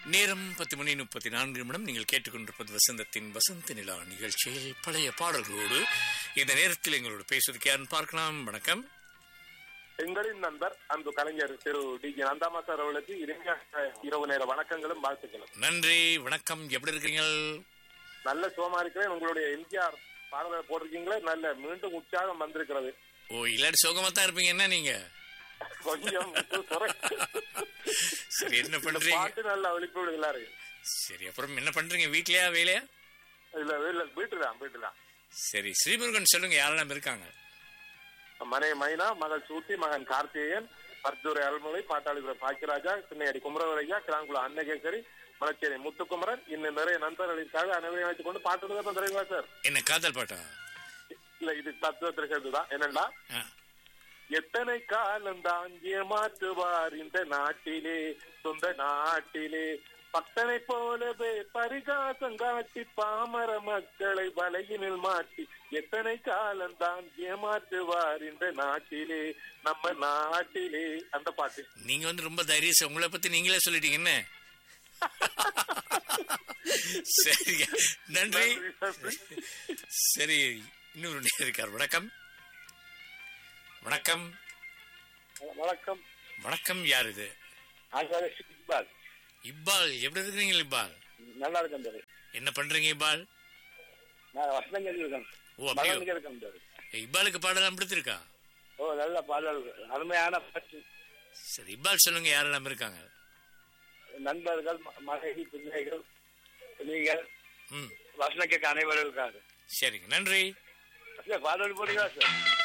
நேரம் பத்து மணி முப்பத்தி நான்கு நிமிடம் நீங்கள் கேட்டுக்கொண்டிருப்பது வசந்தத்தின் வசந்த நிலா நிகழ்ச்சியில் பழைய பாடல்களோடு இந்த நேரத்தில் எங்களோடு பேசுவதற்கு யாருன்னு பார்க்கலாம் வணக்கம் எங்களின் நண்பர் அன்பு கலைஞர் திரு டி ஜி நந்தாமா சார் அவர்களுக்கு இனிமையான இரவு நேர வணக்கங்களும் வாழ்த்துக்களும் நன்றி வணக்கம் எப்படி இருக்கிறீங்க நல்ல சுகமா இருக்கிறேன் உங்களுடைய எம்ஜிஆர் பாடலை போட்டிருக்கீங்களே நல்ல மீண்டும் உற்சாகம் வந்திருக்கிறது ஓ இல்லாட்டி சோகமா தான் இருப்பீங்க என்ன நீங்க கொஞ்சம் குறை. சரி என்ன இந்த பண்றீங்க பாட்டு நல்ல ஒழிப்பு விடுதலா இருக்கு சரி அப்புறம் என்ன பண்றீங்க வீட்லயா வேலையா இல்ல இல்ல வீட்டுதான் வீட்டுதான் சரி ஸ்ரீமுருகன் சொல்லுங்க யாரெல்லாம் இருக்காங்க மனை மைனா மகள் சூட்டி மகன் கார்த்திகேயன் பர்தூரை அருள்மொழி பாட்டாளிபுரம் பாக்கியராஜா சின்னையடி குமரவரையா கிராங்குளம் அன்னகேசரி மலச்சேரி முத்துக்குமரன் இன்னும் நிறைய நண்பர்கள் இருக்காங்க அனைவரையும் வைத்துக் கொண்டு பாட்டு எழுத தெரியுமா சார் என்ன காதல் பாட்டா இல்ல இது தத்துவத்திற்கு சேர்ந்துதான் என்னன்னா ஆ, எத்தனை காலம் தான் ஏமாற்றுவார் இந்த நாட்டிலே சொந்த நாட்டிலே பக்தனை போலவே பரிகாசம் காட்டி பாமர மக்களை வலையினில் மாட்டி எத்தனை காலம் தான் ஏமாற்றுவார் இந்த நாட்டிலே நம்ம நாட்டிலே அந்த பாட்டு நீங்க வந்து ரொம்ப தைரியச உங்களை பத்தி நீங்களே சொல்லிட்டீங்க என்ன சரிங்க நன்றி சரி இன்னொரு நேரம் இருக்கார் வணக்கம் வணக்கம் வணக்கம் வணக்கம் யார் இது இக்பால் இப்பால் எப்படி இருக்கிறீங்க இப்பால் நல்லா இருக்கேன் என்ன பண்றீங்க இப்பால் நான் வசனங்கள் இருக்கேன் ஓ அப்படியோ இருக்கேன் இப்பாலுக்கு பாடலாம் பிடிச்சிருக்கா ஓ நல்ல பாடல் அருமையான பாட்டு சரி இப்பால் சொல்லுங்க யாரெல்லாம் இருக்காங்க நண்பர்கள் மனைவி பிள்ளைகள் நீங்கள் ம் வசனக்கு அனைவருக்காக சரிங்க நன்றி பாடல் போடுங்களா சார்